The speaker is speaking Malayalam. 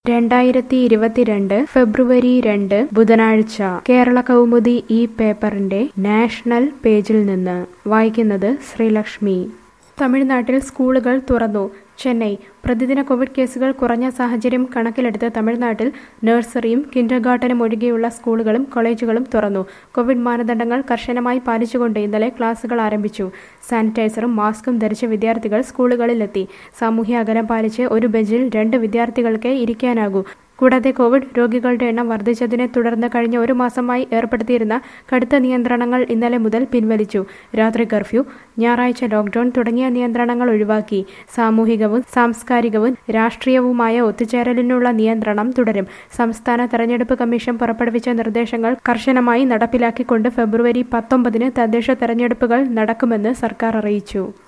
രണ്ടായിരത്തി ഇരുപത്തിരണ്ട് ഫെബ്രുവരി രണ്ട് ബുധനാഴ്ച കേരള കൗമുദി ഈ പേപ്പറിന്റെ നാഷണൽ പേജിൽ നിന്ന് വായിക്കുന്നത് ശ്രീലക്ഷ്മി തമിഴ്നാട്ടിൽ സ്കൂളുകൾ തുറന്നു ചെന്നൈ പ്രതിദിന കോവിഡ് കേസുകൾ കുറഞ്ഞ സാഹചര്യം കണക്കിലെടുത്ത് തമിഴ്നാട്ടിൽ നഴ്സറിയും കിൻഡർഗാർട്ടനും ഒഴികെയുള്ള സ്കൂളുകളും കോളേജുകളും തുറന്നു കോവിഡ് മാനദണ്ഡങ്ങൾ കർശനമായി പാലിച്ചുകൊണ്ട് ഇന്നലെ ക്ലാസുകൾ ആരംഭിച്ചു സാനിറ്റൈസറും മാസ്കും ധരിച്ച വിദ്യാർത്ഥികൾ സ്കൂളുകളിലെത്തി സാമൂഹ്യ അകലം പാലിച്ച് ഒരു ബെഞ്ചിൽ രണ്ട് വിദ്യാർത്ഥികൾക്ക് ഇരിക്കാനാകൂ കൂടാതെ കോവിഡ് രോഗികളുടെ എണ്ണം വർദ്ധിച്ചതിനെ തുടർന്ന് കഴിഞ്ഞ ഒരു മാസമായി ഏർപ്പെടുത്തിയിരുന്ന കടുത്ത നിയന്ത്രണങ്ങൾ ഇന്നലെ മുതൽ പിൻവലിച്ചു രാത്രി കർഫ്യൂ ഞായറാഴ്ച ലോക്ഡൌൺ തുടങ്ങിയ നിയന്ത്രണങ്ങൾ ഒഴിവാക്കി സാമൂഹികവും സാംസ്കാരികവും രാഷ്ട്രീയവുമായ ഒത്തുചേരലിനുള്ള നിയന്ത്രണം തുടരും സംസ്ഥാന തെരഞ്ഞെടുപ്പ് കമ്മീഷൻ പുറപ്പെടുവിച്ച നിർദ്ദേശങ്ങൾ കർശനമായി നടപ്പിലാക്കിക്കൊണ്ട് ഫെബ്രുവരി പത്തൊമ്പതിന് തദ്ദേശ തെരഞ്ഞെടുപ്പുകൾ നടക്കുമെന്ന് സർക്കാർ അറിയിച്ചു